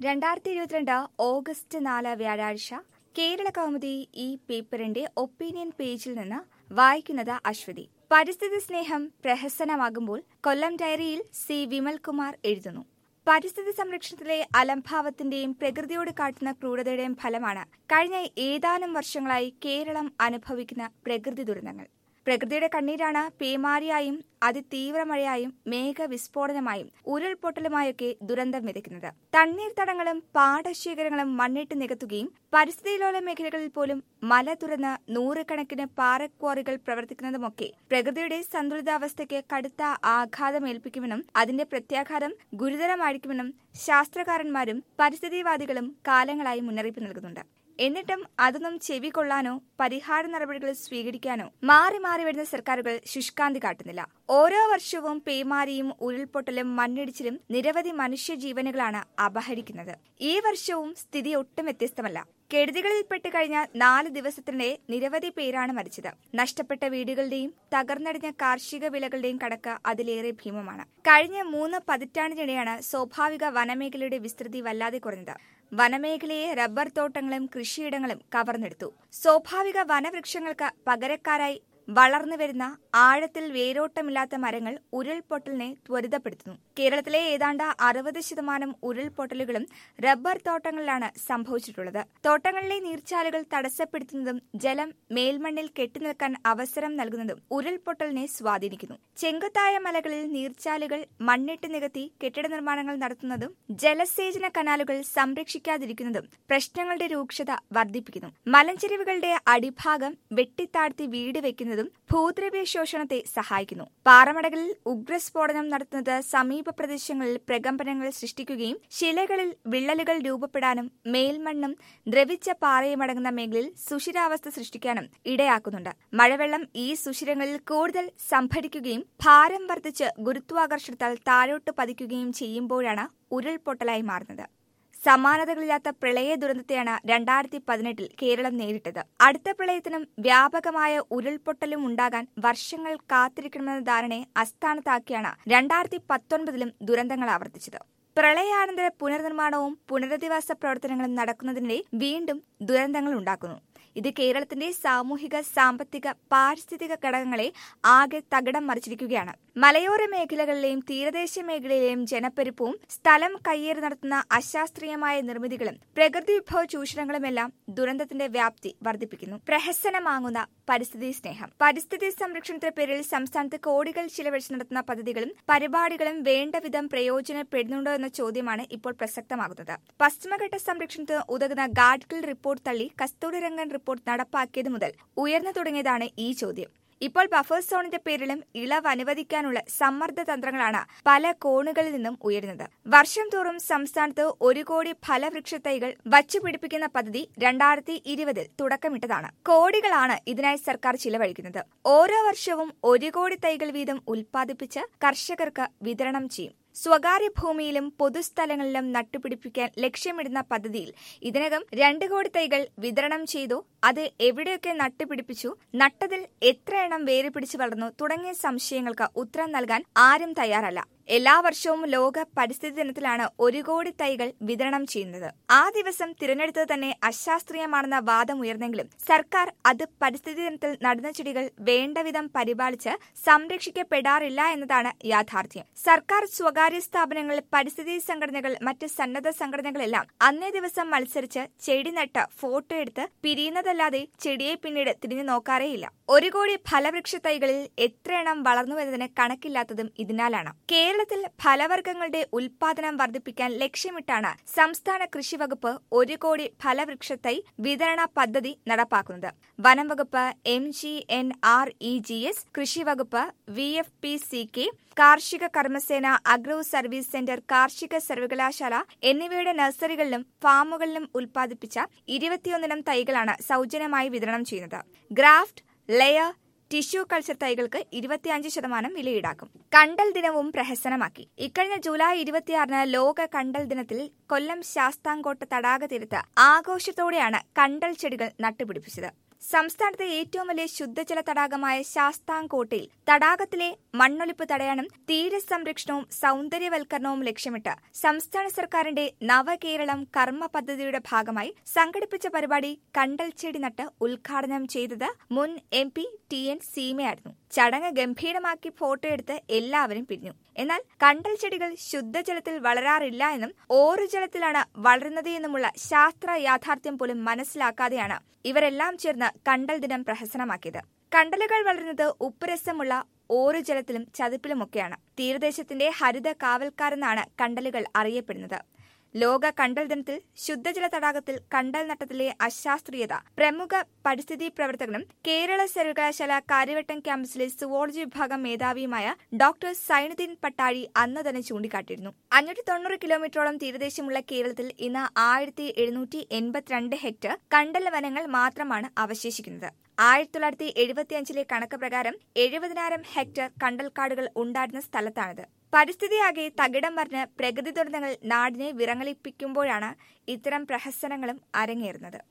രണ്ടായിരത്തി ഇരുപത്തിരണ്ട് ഓഗസ്റ്റ് നാല് വ്യാഴാഴ്ച കേരള കൗമുദി ഈ പേപ്പറിന്റെ ഒപ്പീനിയൻ പേജിൽ നിന്ന് വായിക്കുന്നത് അശ്വതി പരിസ്ഥിതി സ്നേഹം പ്രഹസനമാകുമ്പോൾ കൊല്ലം ഡയറിയിൽ സി വിമൽകുമാർ എഴുതുന്നു പരിസ്ഥിതി സംരക്ഷണത്തിലെ അലംഭാവത്തിന്റെയും പ്രകൃതിയോട് കാട്ടുന്ന ക്രൂരതയുടെയും ഫലമാണ് കഴിഞ്ഞ ഏതാനും വർഷങ്ങളായി കേരളം അനുഭവിക്കുന്ന പ്രകൃതി ദുരന്തങ്ങൾ പ്രകൃതിയുടെ കണ്ണീരാണ് പേമാരിയായും അതിതീവ്രമഴയായും മേഘവിസ്ഫോടനമായും ഉരുൾപൊട്ടലുമായൊക്കെ ദുരന്തം വിതയ്ക്കുന്നത് തണ്ണീർത്തടങ്ങളും പാടശേഖരങ്ങളും മണ്ണിട്ട് നികത്തുകയും പരിസ്ഥിതിലോല മേഖലകളിൽ പോലും മല തുറന്ന് നൂറുകണക്കിന് പാറക്വാറികൾ പ്രവർത്തിക്കുന്നതുമൊക്കെ പ്രകൃതിയുടെ സന്തുലിതാവസ്ഥയ്ക്ക് കടുത്ത ആഘാതമേൽപ്പിക്കുമെന്നും അതിന്റെ പ്രത്യാഘാതം ഗുരുതരമായിരിക്കുമെന്നും ശാസ്ത്രകാരന്മാരും പരിസ്ഥിതിവാദികളും കാലങ്ങളായി മുന്നറിയിപ്പ് നൽകുന്നുണ്ട് എന്നിട്ടും അതൊന്നും ചെവി കൊള്ളാനോ പരിഹാര നടപടികൾ സ്വീകരിക്കാനോ മാറി മാറി വരുന്ന സർക്കാരുകൾ ശുഷ്കാന്തി കാട്ടുന്നില്ല ഓരോ വർഷവും പേമാരിയും ഉരുൾപൊട്ടലും മണ്ണിടിച്ചിലും നിരവധി മനുഷ്യജീവനുകളാണ് അപഹരിക്കുന്നത് ഈ വർഷവും സ്ഥിതി ഒട്ടും വ്യത്യസ്തമല്ല കെടുതികളിൽപ്പെട്ട് കഴിഞ്ഞ നാല് ദിവസത്തിനിടെ നിരവധി പേരാണ് മരിച്ചത് നഷ്ടപ്പെട്ട വീടുകളുടെയും തകർന്നടിഞ്ഞ കാർഷിക വിളകളുടെയും കണക്ക് അതിലേറെ ഭീമമാണ് കഴിഞ്ഞ മൂന്ന് പതിറ്റാണ്ടിനിടെയാണ് സ്വാഭാവിക വനമേഖലയുടെ വിസ്തൃതി വല്ലാതെ കുറഞ്ഞത് വനമേഖലയെ റബ്ബർ തോട്ടങ്ങളും കൃഷിയിടങ്ങളും കവർന്നെടുത്തു സ്വാഭാവിക വനവൃക്ഷങ്ങൾക്ക് പകരക്കാരായി വളർന്നു വരുന്ന ആഴത്തിൽ വേരോട്ടമില്ലാത്ത മരങ്ങൾ ഉരുൾപൊട്ടലിനെ ത്വരിതപ്പെടുത്തുന്നു കേരളത്തിലെ ഏതാണ്ട് അറുപത് ശതമാനം ഉരുൾപൊട്ടലുകളും റബ്ബർ തോട്ടങ്ങളിലാണ് സംഭവിച്ചിട്ടുള്ളത് തോട്ടങ്ങളിലെ നീർച്ചാലുകൾ തടസ്സപ്പെടുത്തുന്നതും ജലം മേൽമണ്ണിൽ കെട്ടിനിൽക്കാൻ അവസരം നൽകുന്നതും ഉരുൾപൊട്ടലിനെ സ്വാധീനിക്കുന്നു ചെങ്കുത്തായ മലകളിൽ നീർച്ചാലുകൾ മണ്ണിട്ട് നികത്തി കെട്ടിട നിർമ്മാണങ്ങൾ നടത്തുന്നതും ജലസേചന കനാലുകൾ സംരക്ഷിക്കാതിരിക്കുന്നതും പ്രശ്നങ്ങളുടെ രൂക്ഷത വർദ്ധിപ്പിക്കുന്നു മലഞ്ചെരിവുകളുടെ അടിഭാഗം വെട്ടിത്താഴ്ത്തി വീട് വെക്കുന്നതും ഭൂദ്രവ്യ ശോഷണത്തെ സഹായിക്കുന്നു പാറമടകളിൽ ഉഗ്രസ്ഫോടനം നടത്തുന്നത് സമീപ പ്രദേശങ്ങളിൽ പ്രകമ്പനങ്ങൾ സൃഷ്ടിക്കുകയും ശിലകളിൽ വിള്ളലുകൾ രൂപപ്പെടാനും മേൽമണ്ണും ദ്രവിച്ച പാറയും അടങ്ങുന്ന മേഖലയിൽ സുഷിരാവസ്ഥ സൃഷ്ടിക്കാനും ഇടയാക്കുന്നുണ്ട് മഴവെള്ളം ഈ സുഷിരങ്ങളിൽ കൂടുതൽ സംഭരിക്കുകയും ഭാരം വർദ്ധിച്ച് ഗുരുത്വാകർഷണത്താൽ താഴോട്ട് പതിക്കുകയും ചെയ്യുമ്പോഴാണ് ഉരുൾപൊട്ടലായി മാറുന്നത് സമാനതകളില്ലാത്ത പ്രളയ ദുരന്തത്തെയാണ് രണ്ടായിരത്തി പതിനെട്ടിൽ കേരളം നേരിട്ടത് അടുത്ത പ്രളയത്തിനും വ്യാപകമായ ഉരുൾപൊട്ടലും ഉണ്ടാകാൻ വർഷങ്ങൾ കാത്തിരിക്കണമെന്ന ധാരണയെ അസ്ഥാനത്താക്കിയാണ് രണ്ടായിരത്തി പത്തൊൻപതിലും ദുരന്തങ്ങൾ ആവർത്തിച്ചത് പ്രളയാനന്തര പുനർനിർമ്മാണവും പുനരധിവാസ പ്രവർത്തനങ്ങളും നടക്കുന്നതിനിടെ വീണ്ടും ദുരന്തങ്ങൾ ഉണ്ടാക്കുന്നു ഇത് കേരളത്തിന്റെ സാമൂഹിക സാമ്പത്തിക പാരിസ്ഥിതിക ഘടകങ്ങളെ ആകെ തകിടം മറിച്ചിരിക്കുകയാണ് മലയോര മേഖലകളിലെയും തീരദേശ മേഖലയിലെയും ജനപ്പെരുപ്പവും സ്ഥലം കയ്യേറി നടത്തുന്ന അശാസ്ത്രീയമായ നിർമ്മിതികളും പ്രകൃതി വിഭവ ചൂഷണങ്ങളുമെല്ലാം ദുരന്തത്തിന്റെ വ്യാപ്തി വർദ്ധിപ്പിക്കുന്നു പ്രഹസനമാങ്ങുന്ന പരിസ്ഥിതി സ്നേഹം പരിസ്ഥിതി സംരക്ഷണത്തിന്റെ പേരിൽ സംസ്ഥാനത്ത് കോടികൾ ചിലവഴിച്ച് നടത്തുന്ന പദ്ധതികളും പരിപാടികളും വേണ്ടവിധം പ്രയോജനപ്പെടുന്നുണ്ടോ എന്ന ചോദ്യമാണ് ഇപ്പോൾ പ്രസക്തമാകുന്നത് പശ്ചിമഘട്ട സംരക്ഷണത്തിന് ഉതകുന്ന ഗാഡ്ഗിൽ റിപ്പോർട്ട് തള്ളി കസ്തൂരിരംഗൻ റിപ്പോർട്ട് നടപ്പാക്കിയത് മുതൽ ഉയർന്നു തുടങ്ങിയതാണ് ഈ ചോദ്യം ഇപ്പോൾ ബഫർ സോണിന്റെ പേരിലും ഇളവ് അനുവദിക്കാനുള്ള സമ്മർദ്ദ തന്ത്രങ്ങളാണ് പല കോണുകളിൽ നിന്നും ഉയരുന്നത് വർഷം തോറും സംസ്ഥാനത്ത് ഒരു കോടി ഫലവൃക്ഷ തൈകൾ വച്ചുപിടിപ്പിക്കുന്ന പദ്ധതി രണ്ടായിരത്തി ഇരുപതിൽ തുടക്കമിട്ടതാണ് കോടികളാണ് ഇതിനായി സർക്കാർ ചിലവഴിക്കുന്നത് ഓരോ വർഷവും ഒരു കോടി തൈകൾ വീതം ഉൽപ്പാദിപ്പിച്ച് കർഷകർക്ക് വിതരണം ചെയ്യും സ്വകാര്യ ഭൂമിയിലും പൊതുസ്ഥലങ്ങളിലും നട്ടുപിടിപ്പിക്കാൻ ലക്ഷ്യമിടുന്ന പദ്ധതിയിൽ ഇതിനകം രണ്ട് കോടി തൈകൾ വിതരണം ചെയ്തു അത് എവിടെയൊക്കെ നട്ടുപിടിപ്പിച്ചു നട്ടതിൽ എത്ര എണ്ണം വേര് പിടിച്ചു വളർന്നു തുടങ്ങിയ സംശയങ്ങൾക്ക് ഉത്തരം നൽകാൻ ആരും തയ്യാറല്ല എല്ലാ വർഷവും ലോക പരിസ്ഥിതി ദിനത്തിലാണ് ഒരു കോടി തൈകൾ വിതരണം ചെയ്യുന്നത് ആ ദിവസം തിരഞ്ഞെടുത്തത് തന്നെ അശാസ്ത്രീയമാണെന്ന വാദം ഉയർന്നെങ്കിലും സർക്കാർ അത് പരിസ്ഥിതി ദിനത്തിൽ നടന്ന ചെടികൾ വേണ്ടവിധം പരിപാലിച്ച് സംരക്ഷിക്കപ്പെടാറില്ല എന്നതാണ് യാഥാർത്ഥ്യം സർക്കാർ സ്വകാര്യ സ്ഥാപനങ്ങൾ പരിസ്ഥിതി സംഘടനകൾ മറ്റ് സന്നദ്ധ സംഘടനകളെല്ലാം അന്നേ ദിവസം മത്സരിച്ച് ചെടി നട്ട് ഫോട്ടോ എടുത്ത് പിരിയുന്നതല്ലാതെ ചെടിയെ പിന്നീട് തിരിഞ്ഞു നോക്കാറേയില്ല ഒരു കോടി ഫലവൃക്ഷ തൈകളിൽ എത്ര എണ്ണം വളർന്നു എന്നതിന് കണക്കില്ലാത്തതും ഇതിനാലാണ് കേരളത്തിൽ ഫലവർഗ്ഗങ്ങളുടെ ഉൽപാദനം വർദ്ധിപ്പിക്കാൻ ലക്ഷ്യമിട്ടാണ് സംസ്ഥാന കൃഷി വകുപ്പ് ഒരു കോടി ഫലവൃക്ഷ തൈ വിതരണ പദ്ധതി നടപ്പാക്കുന്നത് വനം വകുപ്പ് M G N R E G S കൃഷി വകുപ്പ് V F P C K കാർഷിക കർമ്മസേന അഗ്രോ സർവീസ് സെന്റർ കാർഷിക സർവകലാശാല എന്നിവയുടെ നഴ്സറികളിലും ഫാമുകളിലും ഉൽപ്പാദിപ്പിച്ച ഇരുപത്തിയൊന്നിനം തൈകളാണ് സൗജന്യമായി വിതരണം ചെയ്യുന്നത് ഗ്രാഫ്റ്റ് ലെയർ ടിഷ്യൂ കൾച്ചർ തൈകൾക്ക് ഇരുപത്തിയഞ്ച് ശതമാനം വില ഈടാക്കും കണ്ടൽ ദിനവും പ്രഹസനമാക്കി ഇക്കഴിഞ്ഞ ജൂലൈ ഇരുപത്തിയാറിന് ലോക കണ്ടൽ ദിനത്തിൽ കൊല്ലം ശാസ്താംകോട്ട തടാക തീരത്ത് ആഘോഷത്തോടെയാണ് കണ്ടൽ ചെടികൾ നട്ടുപിടിപ്പിച്ചത് സംസ്ഥാനത്തെ ഏറ്റവും വലിയ ശുദ്ധജല തടാകമായ ശാസ്താംകോട്ടയിൽ തടാകത്തിലെ മണ്ണൊലിപ്പ് തടയാനും തീരസംരക്ഷണവും സൗന്ദര്യവൽക്കരണവും ലക്ഷ്യമിട്ട് സംസ്ഥാന സർക്കാരിന്റെ നവകേരളം കർമ്മ പദ്ധതിയുടെ ഭാഗമായി സംഘടിപ്പിച്ച പരിപാടി കണ്ടൽ ചെടി നട്ട് ഉദ്ഘാടനം ചെയ്തത് മുൻ എം പി ടി എൻ സീമയായിരുന്നു ചടങ്ങ് ഗംഭീരമാക്കി ഫോട്ടോയെടുത്ത് എല്ലാവരും പിരിഞ്ഞു എന്നാൽ കണ്ടൽ ചെടികൾ ശുദ്ധജലത്തിൽ വളരാറില്ല എന്നും ഓറുജലത്തിലാണ് വളരുന്നത് എന്നുമുള്ള ശാസ്ത്ര യാഥാർത്ഥ്യം പോലും മനസ്സിലാക്കാതെയാണ് ഇവരെല്ലാം ചേർന്ന് കണ്ടൽ ദിനം പ്രഹസനമാക്കിയത് കണ്ടലുകൾ വളരുന്നത് ഉപ്പുരസമുള്ള ഓറുജലത്തിലും ചതുപ്പിലുമൊക്കെയാണ് തീരദേശത്തിന്റെ ഹരിത കാവൽക്കാരെന്നാണ് കണ്ടലുകൾ അറിയപ്പെടുന്നത് ലോക കണ്ടൽ ദിനത്തിൽ ശുദ്ധജല തടാകത്തിൽ കണ്ടൽ നട്ടത്തിലെ അശാസ്ത്രീയത പ്രമുഖ പരിസ്ഥിതി പ്രവർത്തകനും കേരള സർവകലാശാല കാര്യവട്ടം ക്യാമ്പസിലെ സുവോളജി വിഭാഗം മേധാവിയുമായ ഡോക്ടർ സൈനുദ്ദീൻ പട്ടാഴി അന്ന് തന്നെ ചൂണ്ടിക്കാട്ടിയിരുന്നു അഞ്ഞൂറ്റി തൊണ്ണൂറ് കിലോമീറ്ററോളം തീരദേശമുള്ള കേരളത്തിൽ ഇന്ന് ആയിരത്തി എഴുന്നൂറ്റി എൺപത്തിരണ്ട് ഹെക്ടർ കണ്ടൽ വനങ്ങൾ മാത്രമാണ് അവശേഷിക്കുന്നത് ആയിരത്തി തൊള്ളായിരത്തി എഴുപത്തിയഞ്ചിലെ കണക്ക് പ്രകാരം എഴുപതിനായിരം ഹെക്ടർ കണ്ടൽക്കാടുകൾ ഉണ്ടായിരുന്ന സ്ഥലത്താണിത് പരിസ്ഥിതിയാകെ തകിടം മറിഞ്ഞ് പ്രകൃതി ദുരന്തങ്ങൾ നാടിനെ വിറങ്ങലിപ്പിക്കുമ്പോഴാണ് ഇത്തരം പ്രഹസനങ്ങളും അരങ്ങേറുന്നത്